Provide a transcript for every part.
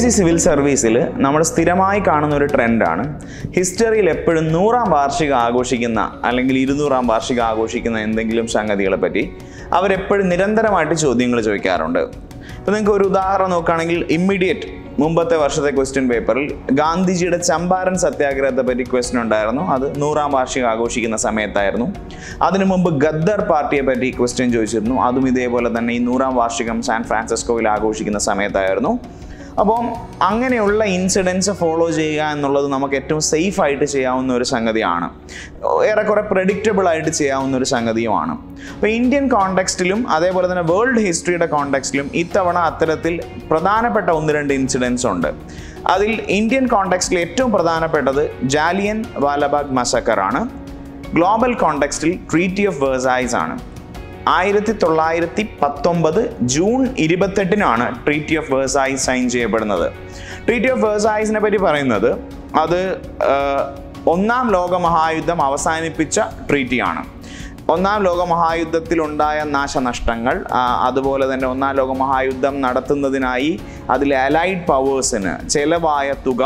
C civil സർവീസിൽ നമ്മൾ സ്ഥിരമായി കാണുന്ന ഒരു ട്രെൻഡാണ് ഹിസ്റ്ററിയിൽ എപ്പോഴും നൂറാം വാർഷികം ആഘോഷിക്കുന്ന അല്ലെങ്കിൽ ഇരുന്നൂറാം വാർഷികം ആഘോഷിക്കുന്ന എന്തെങ്കിലും സംഗതികളെ പറ്റി അവരെപ്പോഴും നിരന്തരമായിട്ട് ചോദ്യങ്ങൾ ചോദിക്കാറുണ്ട് ഇപ്പം നിങ്ങൾക്ക് ഒരു ഉദാഹരണം നോക്കുകയാണെങ്കിൽ ഇമ്മീഡിയറ്റ് മുമ്പത്തെ വർഷത്തെ ക്വസ്റ്റ്യൻ പേപ്പറിൽ ഗാന്ധിജിയുടെ ചമ്പാരൻ സത്യാഗ്രഹത്തെ പറ്റി ക്വസ്റ്റ്യൻ ഉണ്ടായിരുന്നു അത് നൂറാം വാർഷികം ആഘോഷിക്കുന്ന സമയത്തായിരുന്നു അതിനു മുമ്പ് ഗദ്ദർ പാർട്ടിയെ പറ്റി ക്വസ്റ്റ്യൻ ചോദിച്ചിരുന്നു അതും ഇതേപോലെ തന്നെ ഈ നൂറാം വാർഷികം സാൻ ഫ്രാൻസിസ്കോയിൽ ആഘോഷിക്കുന്ന സമയത്തായിരുന്നു അപ്പം അങ്ങനെയുള്ള ഇൻസിഡൻസ് ഫോളോ ചെയ്യുക എന്നുള്ളത് നമുക്ക് ഏറ്റവും സേഫ് ആയിട്ട് ചെയ്യാവുന്ന ഒരു സംഗതിയാണ് ഏറെക്കുറെ പ്രഡിക്റ്റബിൾ ആയിട്ട് ചെയ്യാവുന്ന ഒരു സംഗതിയുമാണ് അപ്പോൾ ഇന്ത്യൻ കോണ്ടെക്സ്റ്റിലും അതേപോലെ തന്നെ വേൾഡ് ഹിസ്റ്ററിയുടെ കോണ്ടെക്സ്റ്റിലും ഇത്തവണ അത്തരത്തിൽ പ്രധാനപ്പെട്ട ഒന്ന് രണ്ട് ഇൻസിഡൻസ് ഉണ്ട് അതിൽ ഇന്ത്യൻ കോണ്ടെക്സ്റ്റിൽ ഏറ്റവും പ്രധാനപ്പെട്ടത് ജാലിയൻ വാലബാഗ് മസക്കർ ആണ് ഗ്ലോബൽ കോണ്ടെക്സ്റ്റിൽ ട്രീറ്റി ഓഫ് വേഴ്സൈസ് ആണ് ആയിരത്തി തൊള്ളായിരത്തി പത്തൊമ്പത് ജൂൺ ഇരുപത്തെട്ടിനാണ് ട്രീറ്റി ഓഫ് വേഴ്സായിസ് സൈൻ ചെയ്യപ്പെടുന്നത് ട്രീറ്റി ഓഫ് വേഴ്സായിസിനെ പറ്റി പറയുന്നത് അത് ആ, ഒന്നാം ലോക മഹായുദ്ധം അവസാനിപ്പിച്ച ട്രീറ്റിയാണ് ഒന്നാം ലോക മഹായുദ്ധത്തിലുണ്ടായ നാശനഷ്ടങ്ങൾ ആ, അതുപോലെ തന്നെ ഒന്നാം ലോക മഹായുദ്ധം നടത്തുന്നതിനായി അതിലെ അലൈഡ് പവേഴ്സിന് ചെലവായ തുക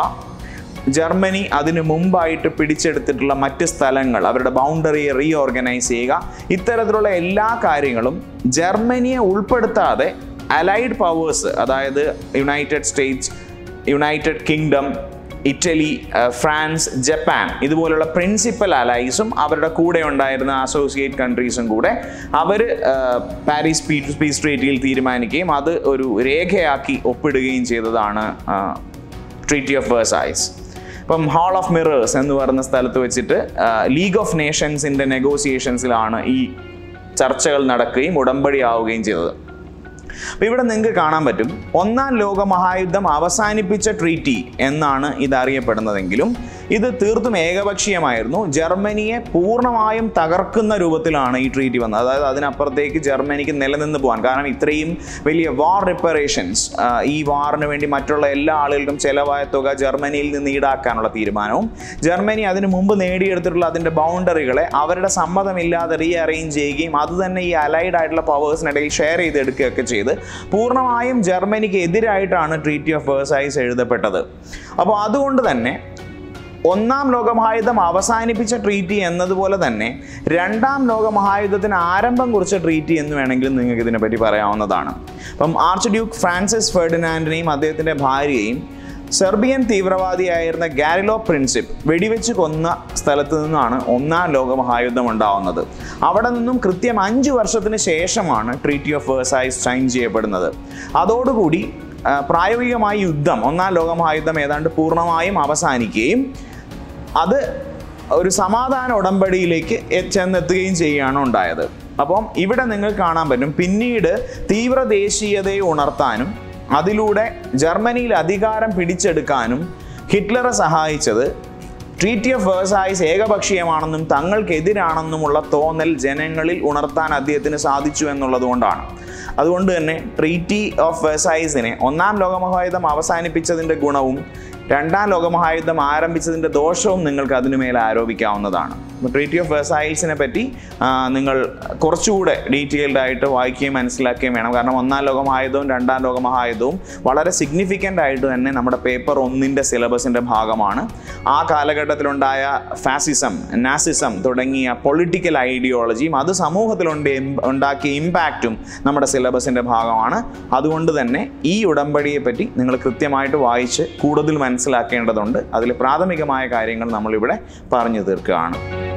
ജർമ്മനി അതിനു മുമ്പായിട്ട് പിടിച്ചെടുത്തിട്ടുള്ള മറ്റ് സ്ഥലങ്ങൾ അവരുടെ ബൗണ്ടറിയെ റീഓർഗനൈസ് ചെയ്യുക ഇത്തരത്തിലുള്ള എല്ലാ കാര്യങ്ങളും ജർമ്മനിയെ ഉൾപ്പെടുത്താതെ അലൈഡ് പവേഴ്സ് അതായത് United States United Kingdom Italy uh France Japan ഇതുപോലുള്ള പ്രിൻസിപ്പൽ അലൈസും അവരുടെ കൂടെ ഉണ്ടായിരുന്ന അസോസിയേറ്റ് കൺട്രീസും കൂടെ അവർ പാരീസ് പീസ് പീസ് ട്രീറ്റിയിൽ തീരുമാനിക്കുകയും അത് ഒരു രേഖയാക്കി ഒപ്പിടുകയും ചെയ്തതാണ് ട്രീറ്റി ഓഫ് വേഴ്സൈസ് ഇപ്പം ഹാൾ ഓഫ് മിറേഴ്സ് എന്ന് പറയുന്ന സ്ഥലത്ത് വെച്ചിട്ട് ലീഗ് ഓഫ് നേഷൻസിൻ്റെ നെഗോസിയേഷൻസിലാണ് ഈ ചർച്ചകൾ നടക്കുകയും ഉടമ്പടി ആവുകയും ചെയ്തത് അപ്പോൾ ഇവിടെ നിങ്ങൾക്ക് കാണാൻ പറ്റും ഒന്നാം ലോക മഹായുദ്ധം അവസാനിപ്പിച്ച ട്രീറ്റി എന്നാണ് ഇത് അറിയപ്പെടുന്നതെങ്കിലും ഇത് തീർത്തും ഏകപക്ഷീയമായിരുന്നു ജർമ്മനിയെ പൂർണ്ണമായും തകർക്കുന്ന രൂപത്തിലാണ് ഈ ട്രീറ്റി വന്നത് അതായത് അതിനപ്പുറത്തേക്ക് ജർമ്മനിക്ക് നിലനിന്ന് പോകാൻ കാരണം ഇത്രയും വലിയ വാർ റിപ്പറേഷൻസ് ഈ വാറിന് വേണ്ടി മറ്റുള്ള എല്ലാ ആളുകൾക്കും ചെലവായ തുക ജർമ്മനിയിൽ നിന്ന് ഈടാക്കാനുള്ള തീരുമാനവും ജർമ്മനി അതിനു മുമ്പ് നേടിയെടുത്തിട്ടുള്ള അതിൻ്റെ ബൗണ്ടറികളെ അവരുടെ സമ്മതമില്ലാതെ റീ അറേഞ്ച് ചെയ്യുകയും അത് തന്നെ ഈ അലൈഡ് ആയിട്ടുള്ള പവേഴ്സിനിടയിൽ ഷെയർ ചെയ്തെടുക്കുകയൊക്കെ ചെയ്ത് പൂർണ്ണമായും ജർമ്മനിക്ക് എതിരായിട്ടാണ് ട്രീറ്റി ഓഫ് വേഴ്സൈസ് എഴുതപ്പെട്ടത് അപ്പോൾ അതുകൊണ്ട് തന്നെ ഒന്നാം ലോകമഹായുദ്ധം അവസാനിപ്പിച്ച ട്രീറ്റി എന്നതുപോലെ തന്നെ രണ്ടാം ലോകമഹായുദ്ധത്തിന് ആരംഭം കുറിച്ച ട്രീറ്റി എന്ന് വേണമെങ്കിലും നിങ്ങൾക്ക് ഇതിനെപ്പറ്റി പറയാവുന്നതാണ് അപ്പം ആർച്ച് ഡ്യൂക്ക് ഫ്രാൻസിസ് ഫെർഡിനാൻഡിനെയും അദ്ദേഹത്തിൻ്റെ ഭാര്യയെയും സെർബിയൻ തീവ്രവാദിയായിരുന്ന ഗാരിലോ പ്രിൻസിപ്പ് വെടിവെച്ച് കൊന്ന സ്ഥലത്ത് നിന്നാണ് ഒന്നാം ലോകമഹായുദ്ധം ഉണ്ടാവുന്നത് അവിടെ നിന്നും കൃത്യം അഞ്ച് വർഷത്തിന് ശേഷമാണ് ട്രീറ്റി ഓഫ് വേഴ്സൈസ് സൈൻ ചെയ്യപ്പെടുന്നത് അതോടുകൂടി ആ, പ്രായോഗികമായി യുദ്ധം ഒന്നാം ലോകമഹായുദ്ധം ഏതാണ്ട് പൂർണ്ണമായും അവസാനിക്കുകയും അത് ഒരു സമാധാന ഉടമ്പടിയിലേക്ക് എ- ചെന്നെത്തുകയും ചെയ്യുകയാണ് ഉണ്ടായത് അപ്പം ഇവിടെ നിങ്ങൾക്ക് കാണാൻ പറ്റും പിന്നീട് തീവ്ര ദേശീയതയെ ഉണർത്താനും അതിലൂടെ ജർമ്മനിയിൽ അധികാരം പിടിച്ചെടുക്കാനും ഹിറ്റ്ലറെ സഹായിച്ചത് ട്രീറ്റി ഓഫ് വേഴ്സായിസ് ഏകപക്ഷീയമാണെന്നും തങ്ങൾക്കെതിരാണെന്നുമുള്ള തോന്നൽ ജനങ്ങളിൽ ഉണർത്താൻ അദ്ദേഹത്തിന് സാധിച്ചു എന്നുള്ളത് കൊണ്ടാണ് അതുകൊണ്ട് തന്നെ ട്രീറ്റി ഓഫ് വേഴ്സായിസിനെ ഒന്നാം ലോകമഹായുദ്ധം അവസാനിപ്പിച്ചതിൻ്റെ ഗുണവും രണ്ടാം ലോകമഹായുദ്ധം ആരംഭിച്ചതിൻ്റെ ദോഷവും നിങ്ങൾക്ക് അതിനുമേൽ ആരോപിക്കാവുന്നതാണ് അപ്പോൾ ട്രീറ്റി ഓഫ് വേഴ്സായിൽസിനെ പറ്റി ആ, നിങ്ങൾ കുറച്ചുകൂടെ ഡീറ്റെയിൽഡ് ആയിട്ട് വായിക്കുകയും മനസ്സിലാക്കുകയും വേണം കാരണം ഒന്നാം ലോകമഹായുദ്ധവും രണ്ടാം ലോകമഹായുദ്ധവും വളരെ സിഗ്നിഫിക്കൻ്റ് ആയിട്ട് തന്നെ നമ്മുടെ പേപ്പർ ഒന്നിൻ്റെ സിലബസിൻ്റെ ഭാഗമാണ് ആ കാലഘട്ടത്തിലുണ്ടായ ഫാസിസം നാസിസം തുടങ്ങിയ പൊളിറ്റിക്കൽ ഐഡിയോളജിയും അത് സമൂഹത്തിലുണ്ട് ഉണ്ടാക്കിയ ഇമ്പാക്റ്റും നമ്മുടെ സിലബസിൻ്റെ ഭാഗമാണ് അതുകൊണ്ട് തന്നെ ഈ ഉടമ്പടിയെ പറ്റി നിങ്ങൾ കൃത്യമായിട്ട് വായിച്ച് കൂടുതൽ മനസ്സിലാക്കേണ്ടതുണ്ട് അതിൽ പ്രാഥമികമായ കാര്യങ്ങൾ നമ്മളിവിടെ പറഞ്ഞു തീർക്കുകയാണ്